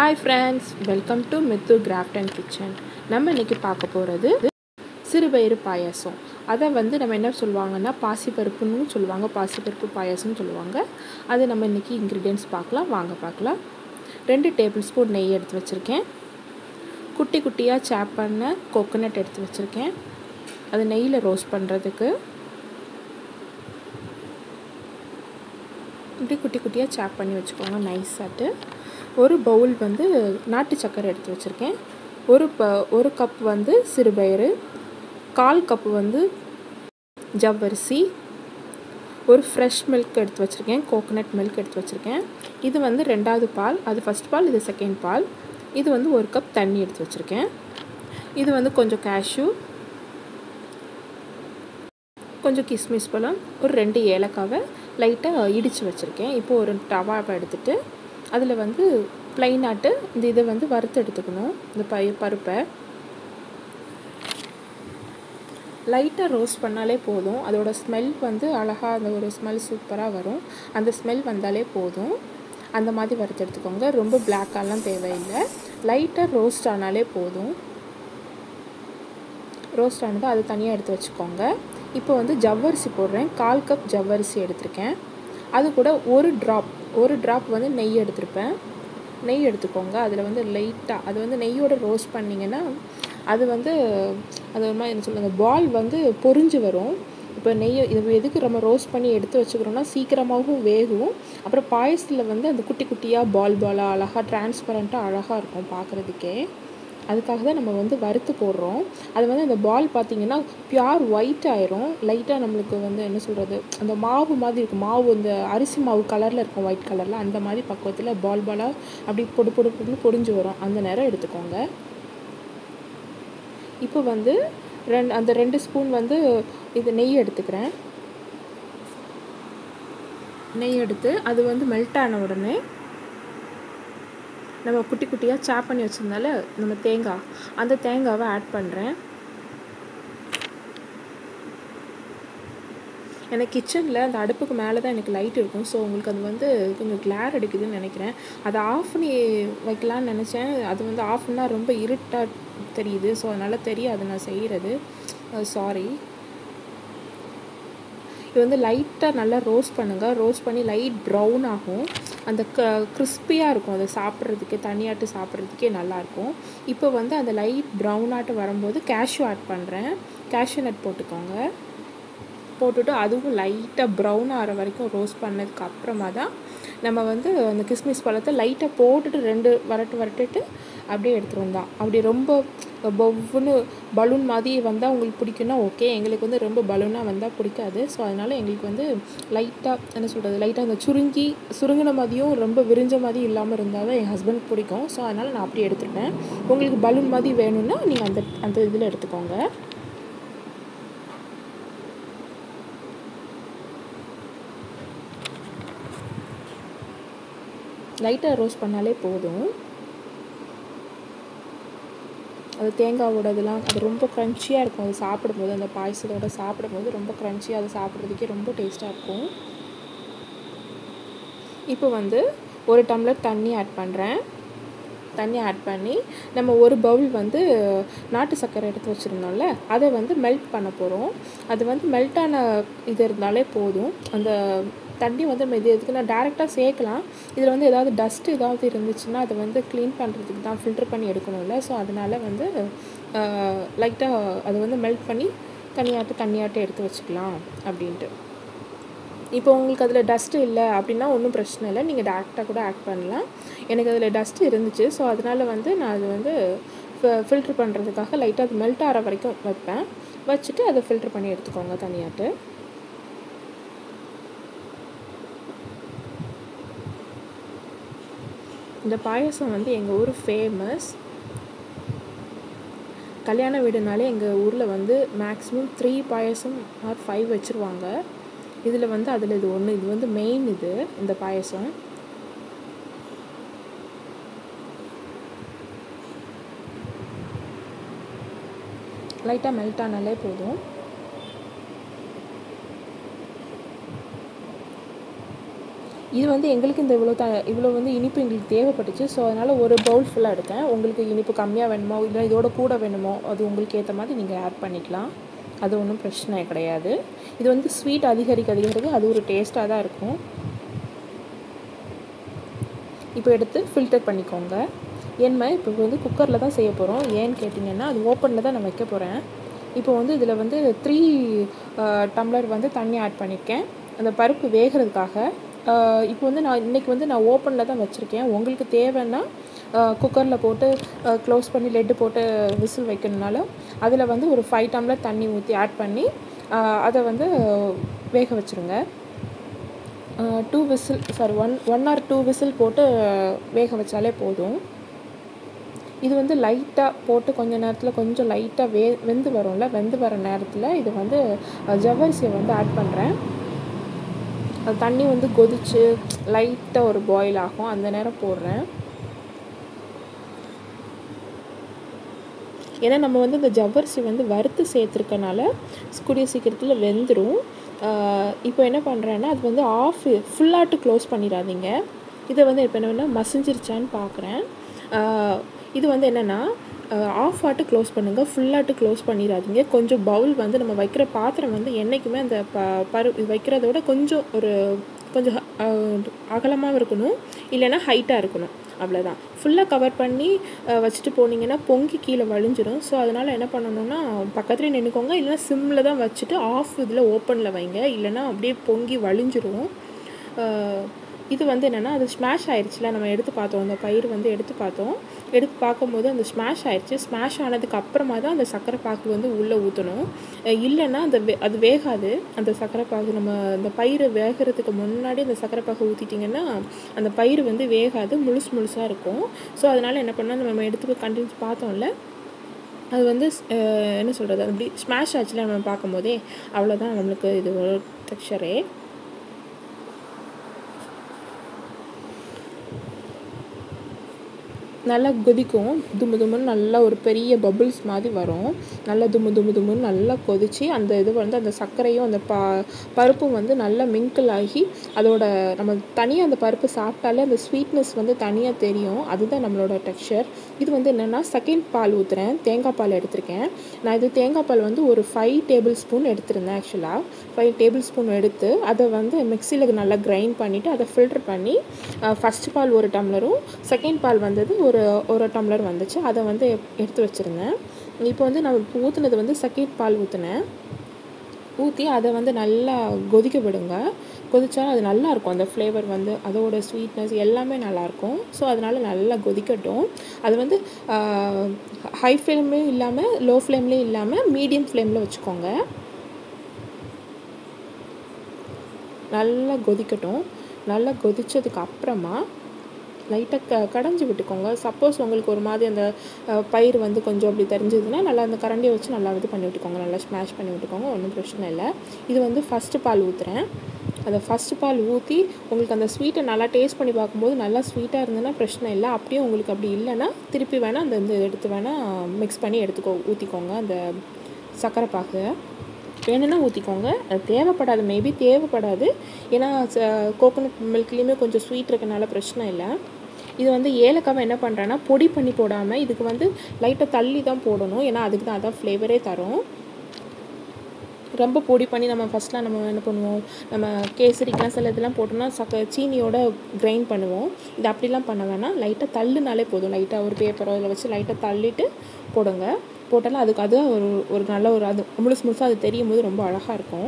hi friends welcome to Mithu craft and kitchen நம்ம இன்றைக்கி பார்க்க போகிறது சிறுபயிறு பாயாசம் அதை வந்து நம்ம என்ன சொல்லுவாங்கன்னா பாசிப்பருப்புன்னு சொல்லுவாங்க பாசிப்பருப்பு பாயாசம்னு சொல்லுவாங்க அது நம்ம இன்றைக்கி இன்க்ரீடியன்ஸ் பார்க்கலாம் வாங்க பார்க்கலாம் ரெண்டு டேபிள் ஸ்பூன் நெய் எடுத்து வச்சுருக்கேன் குட்டி குட்டியாக சாப் பண்ண கோகோனட் எடுத்து வச்சுருக்கேன் அது நெய்யில் ரோஸ்ட் பண்ணுறதுக்கு இப்படி குட்டி குட்டியாக சாப் பண்ணி வச்சுக்கோங்க நைஸாட்டு ஒரு பவுல் வந்து நாட்டு சக்கரை எடுத்து வச்சுருக்கேன் ஒரு ப ஒரு கப் வந்து சிறுபயிறு கால் கப்பு வந்து ஜவ்வரிசி ஒரு ஃப்ரெஷ் மில்க் எடுத்து வச்சுருக்கேன் கோகோனட் மில்க் எடுத்து வச்சுருக்கேன் இது வந்து ரெண்டாவது பால் அது ஃபஸ்ட் பால் இது செகண்ட் பால் இது வந்து ஒரு கப் தண்ணி எடுத்து வச்சுருக்கேன் இது வந்து கொஞ்சம் கேஷ்யூ கொஞ்சம் கிஸ்மிஸ் பழம் ஒரு ரெண்டு ஏலக்காவை லைட்டாக இடித்து வச்சுருக்கேன் இப்போது ஒரு டவாவை எடுத்துகிட்டு அதில் வந்து ப்ளைனாட்டு இந்த இதை வந்து வறுத்து எடுத்துக்கணும் இந்த பய பருப்பை லைட்டாக ரோஸ்ட் பண்ணாலே போதும் அதோட ஸ்மெல் வந்து அழகாக அந்த ஒரு ஸ்மெல் சூப்பராக வரும் அந்த ஸ்மெல் வந்தாலே போதும் அந்த மாதிரி வறுத்து எடுத்துக்கோங்க ரொம்ப பிளாக்காலாம் தேவையில்லை லைட்டாக ரோஸ்ட் ஆனாலே போதும் ரோஸ்ட் ஆனது அது தனியாக எடுத்து வச்சுக்கோங்க இப்போ வந்து ஜவ்வரிசி போடுறேன் கால் கப் ஜவ்வரிசி எடுத்திருக்கேன் அது கூட ஒரு ட்ராப் ஒரு ட்ராப் வந்து நெய் எடுத்திருப்பேன் நெய் எடுத்துக்கோங்க அதில் வந்து லைட்டாக அது வந்து நெய்யோட ரோஸ்ட் பண்ணிங்கன்னா அது வந்து அது ஒரு மாதிரி என்ன சொல்லுங்கள் பால் வந்து பொறிஞ்சு வரும் இப்போ நெய் இது எதுக்கு நம்ம ரோஸ்ட் பண்ணி எடுத்து வச்சுக்கிறோன்னா சீக்கிரமாகவும் வேகும் அப்புறம் பாயசத்தில் வந்து அந்த குட்டி குட்டியாக பால் பாலாக அழகாக டிரான்ஸ்பரண்ட்டாக அழகாக இருக்கும் பார்க்குறதுக்கே அதுக்காக தான் நம்ம வந்து வறுத்து போடுறோம் அது வந்து அந்த பால் பார்த்திங்கன்னா பியூர் ஒயிட் ஆயிரும் லைட்டாக நம்மளுக்கு வந்து என்ன சொல்கிறது அந்த மாவு மாதிரி இருக்கும் மாவு இந்த அரிசி மாவு கலரில் இருக்கும் ஒயிட் கலரில் அந்த மாதிரி பக்குவத்தில் பால் பாலாக அப்படி பொடு பொடு பொடுன்னு பொடிஞ்சு வரும் அந்த நேரம் எடுத்துக்கோங்க இப்போ வந்து ரெண்டு அந்த ரெண்டு ஸ்பூன் வந்து இது நெய் எடுத்துக்கிறேன் நெய் எடுத்து அது வந்து மெல்ட் ஆன உடனே நம்ம குட்டி குட்டியாக சாப் பண்ணி வச்சிருந்தால நம்ம தேங்காய் அந்த தேங்காவை ஆட் பண்ணுறேன் எனக்கு கிச்சனில் அந்த அடுப்புக்கு மேலே தான் எனக்கு லைட் இருக்கும் ஸோ உங்களுக்கு அது வந்து கொஞ்சம் கிளார் அடிக்குதுன்னு நினைக்கிறேன் அதை ஆஃப் பண்ணி வைக்கலான்னு நினச்சேன் அது வந்து ஆஃப் பண்ணால் ரொம்ப இருட்டாக தெரியுது ஸோ அதனால் தெரியாது நான் செய்கிறது சாரி இது வந்து லைட்டாக நல்லா ரோஸ்ட் பண்ணுங்கள் ரோஸ்ட் பண்ணி லைட் ப்ரௌன் ஆகும் அந்த க கிறிஸ்பியாக இருக்கும் அதை சாப்பிட்றதுக்கு தனியாட்டு சாப்பிட்றதுக்கே நல்லாயிருக்கும் இப்போ வந்து அந்த லைட் ப்ரௌனாட்டு வரும்போது கேஷ்யூ ஆட் பண்ணுறேன் கேஷ்யூ நட் போட்டுக்கோங்க போட்டுட்டு அதுவும் லைட்டாக ப்ரௌன் ஆகிற வரைக்கும் ரோஸ்ட் பண்ணதுக்கு அப்புறமா தான் நம்ம வந்து அந்த கிஸ்மிஸ் பழத்தை லைட்டாக போட்டுட்டு ரெண்டு வரட்டு வரட்டுட்டு அப்படியே எடுத்துகிட்டு தான் அப்படி ரொம்ப பொவ்வுன்னு பலூன் மாதிரி வந்தால் உங்களுக்கு பிடிக்குன்னா ஓகே எங்களுக்கு வந்து ரொம்ப பலூனாக வந்தால் பிடிக்காது ஸோ அதனால் எங்களுக்கு வந்து லைட்டாக என்ன சொல்கிறது லைட்டாக அந்த சுருங்கி சுருங்கின மாதிரியும் ரொம்ப விரிஞ்ச மாதிரி இல்லாமல் இருந்தால் தான் என் ஹஸ்பண்ட் பிடிக்கும் ஸோ அதனால் நான் அப்படி எடுத்துட்டேன் உங்களுக்கு பலூன் மாதிரி வேணும்னா நீங்கள் அந்த அந்த இதில் எடுத்துக்கோங்க லைட்டாக ரோஸ்ட் பண்ணாலே போதும் அது தேங்காவோட இதெல்லாம் அது ரொம்ப க்ரன்ச்சியாக இருக்கும் அது சாப்பிடும்போது அந்த பாயசத்தோட சாப்பிடும்போது ரொம்ப க்ரன்ச்சியாக அதை சாப்பிட்றதுக்கே ரொம்ப டேஸ்ட்டாக இருக்கும் இப்போ வந்து ஒரு டம்ளர் தண்ணி ஆட் பண்ணுறேன் தண்ணி ஆட் பண்ணி நம்ம ஒரு பவுல் வந்து நாட்டு சர்க்கரை எடுத்து வச்சுருந்தோம்ல அதை வந்து மெல்ட் பண்ண போகிறோம் அது வந்து மெல்ட்டான இது இருந்தாலே போதும் அந்த தண்ணி வந்து நம்ம இது எதுக்கு நான் டேரெக்டாக சேர்க்கலாம் இதில் வந்து ஏதாவது டஸ்ட் ஏதாவது இருந்துச்சுன்னா அதை வந்து க்ளீன் பண்ணுறதுக்கு தான் ஃபில்டர் பண்ணி எடுக்கணும்ல ஸோ அதனால் வந்து லைட்டாக அதை வந்து மெல்ட் பண்ணி தனியாட்டு தண்ணியாட்டு எடுத்து வச்சுக்கலாம் அப்படின்ட்டு இப்போ உங்களுக்கு அதில் டஸ்ட்டு இல்லை அப்படின்னா ஒன்றும் பிரச்சனை இல்லை நீங்கள் டேரெக்டாக கூட ஆட் பண்ணலாம் எனக்கு அதில் டஸ்ட்டு இருந்துச்சு ஸோ அதனால் வந்து நான் அது வந்து ஃபில்ட்ரு பண்ணுறதுக்காக லைட்டாக அது மெல்ட் ஆகிற வரைக்கும் வைப்பேன் வச்சுட்டு அதை ஃபில்ட்ரு பண்ணி எடுத்துக்கோங்க தனியாட்டு இந்த பாயசம் வந்து எங்கள் ஊர் ஃபேமஸ் கல்யாண வீடுனாலே எங்கள் ஊரில் வந்து மேக்ஸிமம் த்ரீ பாயசம் ஆர் ஃபைவ் வச்சுருவாங்க இதில் வந்து அதில் இது ஒன்று இது வந்து மெயின் இது இந்த பாயசம் லைட்டாக மெல்ட் ஆனாலே போதும் இது வந்து எங்களுக்கு இந்த இவ்வளோ த இவ்வளோ வந்து இனிப்பு எங்களுக்கு தேவைப்பட்டுச்சு ஸோ அதனால் ஒரு பவுல் ஃபுல்லாக எடுத்தேன் உங்களுக்கு இனிப்பு கம்மியாக வேணுமோ இல்லை இதோட கூட வேணுமோ அது உங்களுக்கு ஏற்ற மாதிரி நீங்கள் ஆட் பண்ணிக்கலாம் அது ஒன்றும் பிரச்சனை கிடையாது இது வந்து ஸ்வீட் அதிகரிக்க அதிகரிக்க அது ஒரு டேஸ்ட்டாக தான் இருக்கும் இப்போ எடுத்து ஃபில்டர் பண்ணிக்கோங்க ஏன்மா இப்போ வந்து குக்கரில் தான் செய்ய போகிறோம் ஏன்னு கேட்டிங்கன்னா அது ஓப்பனில் தான் நான் வைக்க போகிறேன் இப்போ வந்து இதில் வந்து த்ரீ டம்ளர் வந்து தண்ணி ஆட் பண்ணியிருக்கேன் அந்த பருப்பு வேகிறதுக்காக இப்போ வந்து நான் இன்றைக்கி வந்து நான் ஓப்பனில் தான் வச்சுருக்கேன் உங்களுக்கு தேவைன்னா குக்கரில் போட்டு க்ளோஸ் பண்ணி லெட்டு போட்டு விசில் வைக்கணுனால அதில் வந்து ஒரு ஃபைவ் டம்ளர் தண்ணி ஊற்றி ஆட் பண்ணி அதை வந்து வேக வச்சுருங்க two whistle sorry one one or two whistle போட்டு வேக வச்சாலே போதும் இது வந்து லைட்டாக போட்டு கொஞ்ச நேரத்தில் கொஞ்சம் லைட்டாக வே வெந்து வரும்ல வெந்து வர நேரத்தில் இது வந்து ஜவ்வரிசியை வந்து ஆட் பண்ணுறேன் அது தண்ணி வந்து கொதிச்சு லைட்டாக ஒரு பாயில் ஆகும் அந்த நேரம் போடுறேன் ஏன்னா நம்ம வந்து இந்த ஜவ்வரிசி வந்து வறுத்து சேர்த்துருக்கனால கூடிய சீக்கிரத்தில் வெந்துடும் இப்போ என்ன பண்ணுறேன்னா அது வந்து ஆஃப் ஃபுல்லாட்டு க்ளோஸ் பண்ணிடாதீங்க இதை வந்து இப்போ என்ன மசிஞ்சிருச்சான்னு பார்க்குறேன் இது வந்து என்னென்னா ஆஃப் ஆட்டு க்ளோஸ் பண்ணுங்கள் ஃபுல்லாட்டு க்ளோஸ் பண்ணிடாதீங்க கொஞ்சம் பவுல் வந்து நம்ம வைக்கிற பாத்திரம் வந்து என்றைக்குமே அந்த ப பரு வைக்கிறதோட கொஞ்சம் ஒரு கொஞ்சம் அகலமாக இருக்கணும் இல்லைன்னா ஹைட்டாக இருக்கணும் அவ்வளோதான் ஃபுல்லாக கவர் பண்ணி வச்சுட்டு போனீங்கன்னா பொங்கி கீழே வழிஞ்சிடும் ஸோ அதனால் என்ன பண்ணணும்னா பக்கத்துலேயே நின்றுக்கோங்க இல்லைன்னா சிம்மில் தான் வச்சுட்டு ஆஃப் இதில் ஓப்பனில் வைங்க இல்லைன்னா அப்படியே பொங்கி வழிஞ்சிரும் இது வந்து என்னென்னா அது ஸ்மாஷ் ஆயிடுச்சுல நம்ம எடுத்து பார்த்தோம் அந்த பயிர் வந்து எடுத்து பார்த்தோம் எடுத்து பார்க்கும்போது அந்த ஸ்மாஷ் ஆயிடுச்சு ஸ்மாஷ் ஆனதுக்கு அப்புறமா தான் அந்த சர்க்கரை பாகு வந்து உள்ளே ஊற்றணும் இல்லைன்னா அந்த வே அது வேகாது அந்த சர்க்கரை பாகு நம்ம அந்த பயிர் வேகிறதுக்கு முன்னாடி அந்த சர்க்கரை பாகு ஊற்றிட்டிங்கன்னா அந்த பயிர் வந்து வேகாது முழுசு முழுசாக இருக்கும் ஸோ அதனால் என்ன பண்ணால் நம்ம எடுத்து கண்டினியூ பார்த்தோம்ல அது வந்து என்ன சொல்கிறது அப்படி ஸ்மாஷ் ஆச்சுல நம்ம பார்க்கும்போதே அவ்வளோதான் நம்மளுக்கு இது ஒரு டெக்ஸ்சரே நல்லா கொதிக்கும் தும்மு தும்முன்னு நல்லா ஒரு பெரிய பபுள்ஸ் மாதிரி வரும் நல்லா தும்மு தும்மு தும்முன்னு நல்லா கொதித்து அந்த இது வந்து அந்த சர்க்கரையும் அந்த ப பருப்பும் வந்து நல்லா மிங்கிள் ஆகி அதோட நம்ம தனியாக அந்த பருப்பு சாப்பிட்டாலே அந்த ஸ்வீட்னஸ் வந்து தனியாக தெரியும் அதுதான் நம்மளோட டெக்ஸ்சர் இது வந்து என்னென்னா செகண்ட் பால் ஊற்றுறேன் தேங்காய் பால் எடுத்திருக்கேன் நான் இது தேங்காய் பால் வந்து ஒரு ஃபைவ் டேபிள் ஸ்பூன் எடுத்திருந்தேன் ஆக்சுவலாக ஃபைவ் டேபிள் ஸ்பூன் எடுத்து அதை வந்து மிக்சியில் நல்லா கிரைண்ட் பண்ணிவிட்டு அதை ஃபில்டர் பண்ணி ஃபஸ்ட் பால் ஒரு டம்ளரும் செகண்ட் பால் வந்தது ஒரு ஒரு டம்ளர் வந்துச்சு அதை வந்து எடுத்து வச்சுருந்தேன் இப்போ வந்து நான் ஊற்றுனது வந்து செகண்ட் பால் ஊற்றினேன் ஊற்றி அதை வந்து நல்லா கொதிக்க விடுங்க கொதிச்சா அது நல்லாயிருக்கும் அந்த ஃப்ளேவர் வந்து அதோட ஸ்வீட்னஸ் எல்லாமே நல்லாயிருக்கும் ஸோ அதனால் நல்லா கொதிக்கட்டும் அது வந்து ஹை ஃப்ளேம்லேயும் இல்லாமல் லோ ஃப்ளேம்லேயும் இல்லாமல் மீடியம் ஃப்ளேமில் வச்சுக்கோங்க நல்லா கொதிக்கட்டும் நல்லா கொதித்ததுக்கு அப்புறமா லைட்டாக க கடைஞ்சி விட்டுக்கோங்க சப்போஸ் உங்களுக்கு ஒரு மாதிரி அந்த பயிர் வந்து கொஞ்சம் அப்படி தெரிஞ்சதுன்னா நல்லா அந்த கரண்டியை வச்சு நல்லா இது பண்ணி விட்டுக்கோங்க நல்லா ஸ்மாஷ் பண்ணி விட்டுக்கோங்க ஒன்றும் பிரச்சனை இல்லை இது வந்து ஃபஸ்ட்டு பால் ஊற்றுறேன் அந்த ஃபஸ்ட்டு பால் ஊற்றி உங்களுக்கு அந்த ஸ்வீட்டை நல்லா டேஸ்ட் பண்ணி பார்க்கும்போது நல்லா ஸ்வீட்டாக இருந்ததுன்னா பிரச்சனை இல்லை அப்படியே உங்களுக்கு அப்படி இல்லைன்னா திருப்பி வேணால் அந்த இந்த எடுத்து வேணால் மிக்ஸ் பண்ணி எடுத்துக்கோ ஊற்றிக்கோங்க அந்த சர்க்கரை பாகு வேணும்னா ஊற்றிக்கோங்க அது தேவைப்படாது மேபி தேவைப்படாது ஏன்னா கோகோனட் மில்க்லேயுமே கொஞ்சம் ஸ்வீட் இருக்கனால பிரச்சனை இல்லை இது வந்து ஏலக்காவை என்ன பண்ணுறேன்னா பொடி பண்ணி போடாமல் இதுக்கு வந்து லைட்டாக தள்ளி தான் போடணும் ஏன்னா அதுக்கு தான் அதான் ஃப்ளேவரே தரும் ரொம்ப பொடி பண்ணி நம்ம ஃபஸ்ட்லாம் நம்ம என்ன பண்ணுவோம் நம்ம கேசரிக்கெலாம் சில இதெல்லாம் போட்டோம்னா சக்க சீனியோட கிரைண்ட் பண்ணுவோம் இது அப்படிலாம் பண்ண வேணாம் லைட்டாக தள்ளுனாலே போதும் லைட்டாக ஒரு பேப்பரோ இதில் வச்சு லைட்டாக தள்ளிட்டு போடுங்க போட்டாலும் அதுக்கு அது ஒரு ஒரு நல்ல ஒரு அது முழுசு முழுசாக அது தெரியும் போது ரொம்ப அழகாக இருக்கும்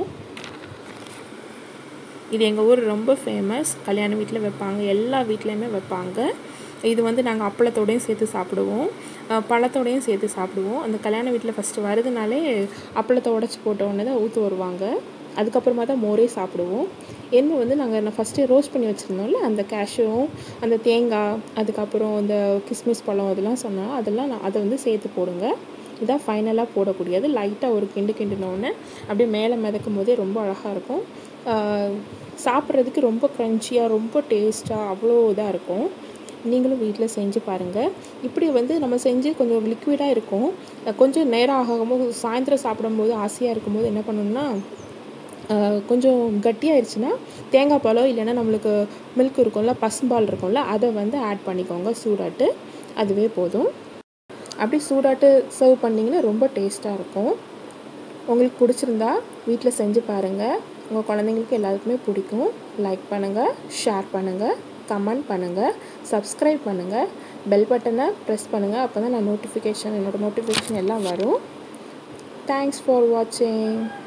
இது எங்கள் ஊர் ரொம்ப ஃபேமஸ் கல்யாண வீட்டில் வைப்பாங்க எல்லா வீட்லேயுமே வைப்பாங்க இது வந்து நாங்கள் அப்பளத்தோடையும் சேர்த்து சாப்பிடுவோம் பழத்தோடையும் சேர்த்து சாப்பிடுவோம் அந்த கல்யாண வீட்டில் ஃபஸ்ட்டு வருதுனாலே அப்பளத்தை உடச்சி போட்ட உடனே தான் ஊற்று வருவாங்க அதுக்கப்புறமா தான் மோரே சாப்பிடுவோம் எண்ணெய் வந்து நாங்கள் நான் ஃபஸ்ட்டு ரோஸ்ட் பண்ணி வச்சுருந்தோம்ல அந்த கேஷ்யூவும் அந்த தேங்காய் அதுக்கப்புறம் இந்த கிஸ்மிஸ் பழம் அதெல்லாம் சொன்னோம் அதெல்லாம் நான் அதை வந்து சேர்த்து போடுங்க இதான் ஃபைனலாக போடக்கூடியது லைட்டாக ஒரு கிண்டு கிண்டினோடனே அப்படியே மேலே மிதக்கும் போதே ரொம்ப அழகாக இருக்கும் சாப்பிட்றதுக்கு ரொம்ப க்ரன்ச்சியாக ரொம்ப டேஸ்ட்டாக அவ்வளோ இதாக இருக்கும் நீங்களும் வீட்டில் செஞ்சு பாருங்கள் இப்படி வந்து நம்ம செஞ்சு கொஞ்சம் லிக்விடாக இருக்கும் கொஞ்சம் நேரம் ஆகும்போது சாயந்தரம் சாப்பிடும்போது ஆசையாக இருக்கும்போது என்ன பண்ணணும்னா கொஞ்சம் கட்டியாயிருச்சுன்னா தேங்காய் பாலோ இல்லைன்னா நம்மளுக்கு மில்க் இருக்கும்ல பசும்பால் இருக்கும்ல அதை வந்து ஆட் பண்ணிக்கோங்க சூடாட்டு அதுவே போதும் அப்படி சூடாட்டு சர்வ் பண்ணிங்கன்னா ரொம்ப டேஸ்ட்டாக இருக்கும் உங்களுக்கு பிடிச்சிருந்தா வீட்டில் செஞ்சு பாருங்கள் உங்கள் குழந்தைங்களுக்கு எல்லாருக்குமே பிடிக்கும் லைக் பண்ணுங்கள் ஷேர் பண்ணுங்கள் கமெண்ட் பண்ணுங்கள் சப்ஸ்கிரைப் பண்ணுங்கள் பெல் பட்டனை ப்ரெஸ் பண்ணுங்கள் அப்போ தான் நான் நோட்டிஃபிகேஷன் என்னோடய நோட்டிஃபிகேஷன் எல்லாம் வரும் தேங்க்ஸ் ஃபார் வாட்சிங்